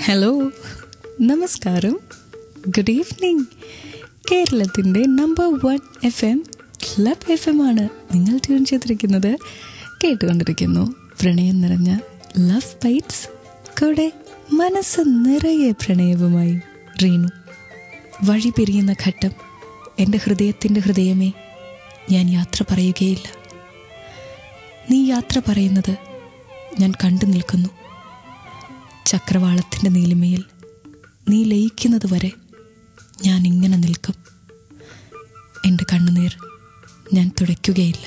Hello നമസ്കാരം good evening കേരളത്തിൻ്റെ number one F M club F M ആണ് നിങ്ങൾ ട്യൂൺ ചെയ്തിരിക്കുന്നത് കേട്ടുകൊണ്ടിരിക്കുന്നു പ്രണയം നിറഞ്ഞ ലവ് ബൈറ്റ്സ് കൂടെ മനസ്സ് നിറയെ പ്രണയവുമായി റീനു വഴി പിരിയുന്ന ഘട്ടം എൻ്റെ ഹൃദയത്തിൻ്റെ ഹൃദയമേ ഞാൻ യാത്ര പറയുകയില്ല നീ യാത്ര പറയുന്നത് ഞാൻ കണ്ടു നിൽക്കുന്നു ചക്രവാളത്തിൻ്റെ നീലിമയിൽ നീ ലയിക്കുന്നത് വരെ ഞാൻ ഇങ്ങനെ നിൽക്കും എൻ്റെ കണ്ണുനീർ ഞാൻ തുടയ്ക്കുകയില്ല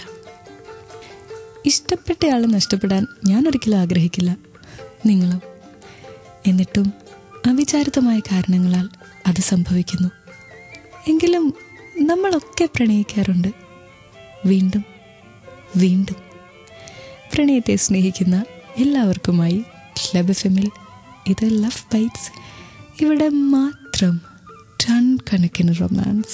ഇഷ്ടപ്പെട്ടയാളെ നഷ്ടപ്പെടാൻ ഞാൻ ഒരിക്കലും ആഗ്രഹിക്കില്ല നിങ്ങളോ എന്നിട്ടും അവിചാരിതമായ കാരണങ്ങളാൽ അത് സംഭവിക്കുന്നു എങ്കിലും നമ്മളൊക്കെ പ്രണയിക്കാറുണ്ട് വീണ്ടും വീണ്ടും പ്രണയത്തെ സ്നേഹിക്കുന്ന എല്ലാവർക്കുമായി ക്ലബ് എഫ് എമ്മിൽ ഇത് ലവ് ബൈറ്റ്സ് ഇവിടെ മാത്രം ടൺ കണക്കിന് റൊമാൻസ്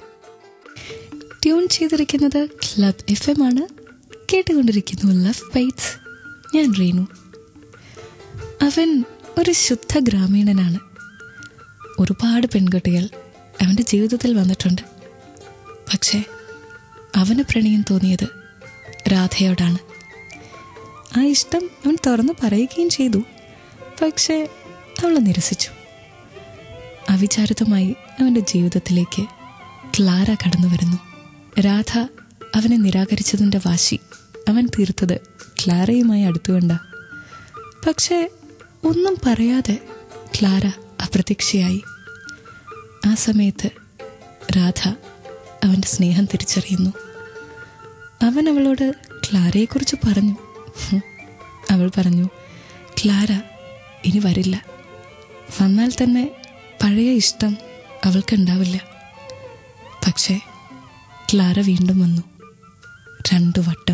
ട്യൂൺ ചെയ്തിരിക്കുന്നത് ക്ലബ് എഫ് എം ആണ് കേട്ടുകൊണ്ടിരിക്കുന്നു ലവ് ബൈറ്റ്സ് ഞാൻ റീനു അവൻ ഒരു ശുദ്ധ ഗ്രാമീണനാണ് ഒരുപാട് പെൺകുട്ടികൾ അവൻ്റെ ജീവിതത്തിൽ വന്നിട്ടുണ്ട് പക്ഷേ അവന് പ്രണയം തോന്നിയത് രാധയോടാണ് ആ ഇഷ്ടം അവൻ തുറന്നു പറയുകയും ചെയ്തു പക്ഷേ അവൾ നിരസിച്ചു അവിചാരിതമായി അവൻ്റെ ജീവിതത്തിലേക്ക് ക്ലാര കടന്നു വരുന്നു രാധ അവനെ നിരാകരിച്ചതിൻ്റെ വാശി അവൻ തീർത്തത് ക്ലാരയുമായി അടുത്തുകൊണ്ട പക്ഷേ ഒന്നും പറയാതെ ക്ലാര അപ്രത്യക്ഷയായി ആ സമയത്ത് രാധ അവൻ്റെ സ്നേഹം തിരിച്ചറിയുന്നു അവൻ അവളോട് ക്ലാരയെക്കുറിച്ച് പറഞ്ഞു ഹും. അവൾ പറഞ്ഞു ക്ലാര ഇനി വരില്ല വന്നാൽ തന്നെ പഴയ ഇഷ്ടം അവൾക്കുണ്ടാവില്ല പക്ഷേ ക്ലാര വീണ്ടും വന്നു രണ്ടു വട്ടം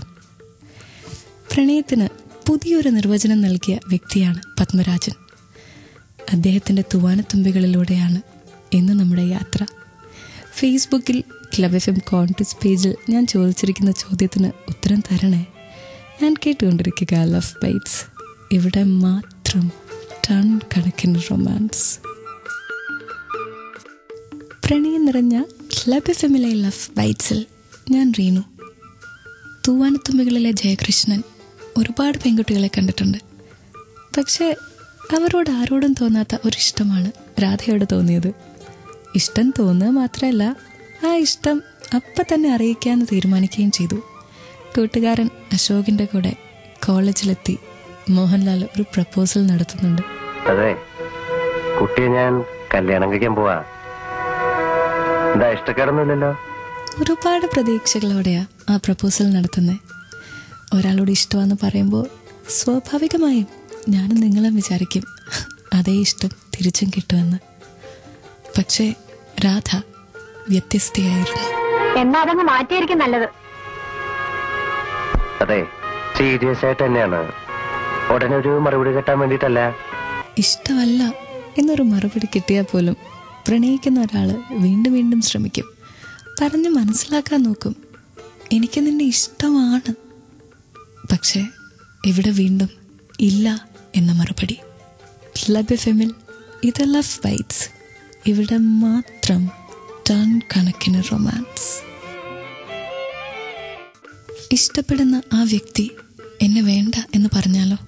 പ്രണയത്തിന് പുതിയൊരു നിർവചനം നൽകിയ വ്യക്തിയാണ് പത്മരാജൻ അദ്ദേഹത്തിൻ്റെ തുവാനത്തുമ്പികളിലൂടെയാണ് ഇന്ന് നമ്മുടെ യാത്ര ഫേസ്ബുക്കിൽ ക്ലബ് എഫ് എം കോൺടസ്റ്റ് പേജിൽ ഞാൻ ചോദിച്ചിരിക്കുന്ന ചോദ്യത്തിന് ഉത്തരം തരണേ ഞാൻ കേട്ടുകൊണ്ടിരിക്കുക ലവ് ബൈറ്റ്സ് ഇവിടെ മാത്രം ടൺ കണക്കിന് റൊമാൻസ് പ്രണയം നിറഞ്ഞ ക്ലബ് എഫ് എമ്മിലെ ലവ് ബൈറ്റ്സിൽ ഞാൻ റീനു തൂവാനത്തുമ്പികളിലെ ജയകൃഷ്ണൻ ഒരുപാട് പെൺകുട്ടികളെ കണ്ടിട്ടുണ്ട് പക്ഷേ അവരോട് ആരോടും തോന്നാത്ത ഒരിഷ്ടമാണ് രാധയോട് തോന്നിയത് ഇഷ്ടം തോന്നുക മാത്രമല്ല ആ ഇഷ്ടം അപ്പം തന്നെ അറിയിക്കാമെന്ന് തീരുമാനിക്കുകയും ചെയ്തു കൂട്ടുകാരൻ അശോകിൻ്റെ കൂടെ കോളേജിലെത്തി മോഹൻലാൽ ഒരു പ്രപ്പോസൽ നടത്തുന്നുണ്ട് അതെ കുട്ടിയെ ഞാൻ കല്യാണം കഴിക്കാൻ പോവാ എന്താ ഇഷ്ടക്കാരൊന്നുമില്ലല്ലോ ഒരുപാട് പ്രതീക്ഷകളോടെയാ ആ പ്രപ്പോസൽ നടത്തുന്നത് ഒരാളോട് ഇഷ്ടമാണെന്ന് പറയുമ്പോൾ സ്വാഭാവികമായും ഞാനും നിങ്ങളും വിചാരിക്കും അതേ ഇഷ്ടം തിരിച്ചും കിട്ടുമെന്ന് പക്ഷേ രാധ വ്യത്യസ്തയായിരുന്നു എന്നാ അതങ്ങ് മാറ്റിയായിരിക്കും നല്ലത് അതെ സീരിയസ് ആയിട്ട് തന്നെയാണ് ഉടനെ ഒരു മറുപടി കിട്ടാൻ വേണ്ടിയിട്ടല്ല ഇഷ്ടമല്ല എന്നൊരു മറുപടി കിട്ടിയാൽ പോലും പ്രണയിക്കുന്ന ഒരാൾ വീണ്ടും വീണ്ടും ശ്രമിക്കും പറഞ്ഞ് മനസ്സിലാക്കാൻ നോക്കും എനിക്ക് നിന്നെ ഇഷ്ടമാണ് പക്ഷേ ഇവിടെ വീണ്ടും ഇല്ല എന്ന മറുപടി ക്ലബ് എഫ് എമ്മിൽ ഇത് ലവ് ബൈറ്റ്സ് ഇവിടെ മാത്രം ടൺ കണക്കിന് റൊമാൻസ് ഇഷ്ടപ്പെടുന്ന ആ വ്യക്തി എന്നെ വേണ്ട എന്ന് പറഞ്ഞാലോ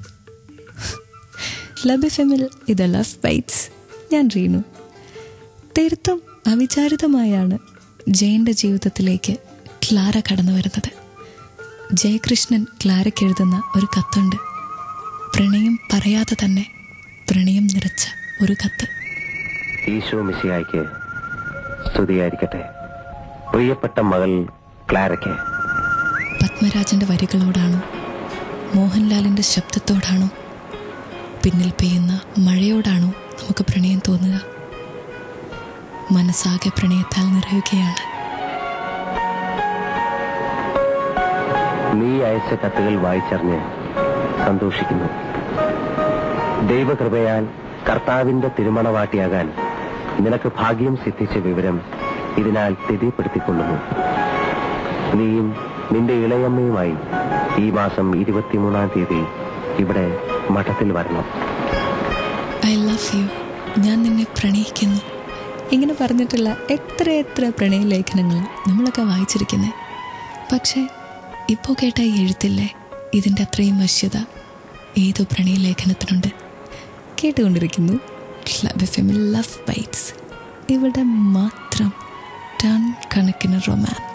ലബ് എഫ് എമ്മിൽ ഇത് ലവ് ബൈറ്റ്സ് ഞാൻ റീനു തീർത്തും അവിചാരിതമായാണ് ജയന്റെ ജീവിതത്തിലേക്ക് ക്ലാര കടന്നു വരുന്നത് ജയകൃഷ്ണൻ ക്ലാരയ്ക്ക് എഴുതുന്ന ഒരു കത്തുണ്ട് പ്രണയം പറയാതെ തന്നെ പ്രണയം നിറച്ച ഒരു കത്ത് ഈശോ മിശിയായിക്ക് സ്തുതിയായിരിക്കട്ടെ പ്രിയപ്പെട്ട മകൾ ക്ലാരയ്ക്ക് പത്മരാജന്റെ വരികളോടാണോ മോഹൻലാലിന്റെ ശബ്ദത്തോടാണോ പിന്നിൽ പെയ്യുന്ന മഴയോടാണോ നമുക്ക് പ്രണയം തോന്നുക മനസ്സാകെ പ്രണയത്താൽ നിറയുകയാണ് നീ അയച്ച കത്തുകൾ വായിച്ചറിഞ്ഞ് സന്തോഷിക്കുന്നു ദൈവകൃപയാൽ കർത്താവിന്റെ തിരുമണവാട്ടിയാകാൻ നിനക്ക് ഭാഗ്യം സിദ്ധിച്ച വിവരം ഇതിനാൽ സ്ഥിതിപ്പെടുത്തിക്കൊള്ളുന്നു നീയും നിന്റെ ഇളയമ്മയുമായി ഈ മാസം ഇരുപത്തിമൂന്നാം തീയതി ഇവിടെ മഠത്തിൽ വരണം ഐ ലവ് യു ഞാൻ നിന്നെ പ്രണയിക്കുന്നു ഇങ്ങനെ പറഞ്ഞിട്ടുള്ള എത്ര എത്ര പ്രണയലേഖനങ്ങൾ നമ്മളൊക്കെ വായിച്ചിരിക്കുന്നത് പക്ഷേ ഇപ്പോൾ കേട്ട ഈ എഴുത്തില്ലേ ഇതിൻ്റെ അത്രയും വശ്യത ഏതോ പ്രണയലേഖനത്തിനുണ്ട് കേട്ടുകൊണ്ടിരിക്കുന്നു ലവ് എഫ് എമ്മിൽ ലവ് ബൈറ്റ്സ് ഇവിടെ മാത്രം ടൺ കണക്കിന് റൊമാൻസ്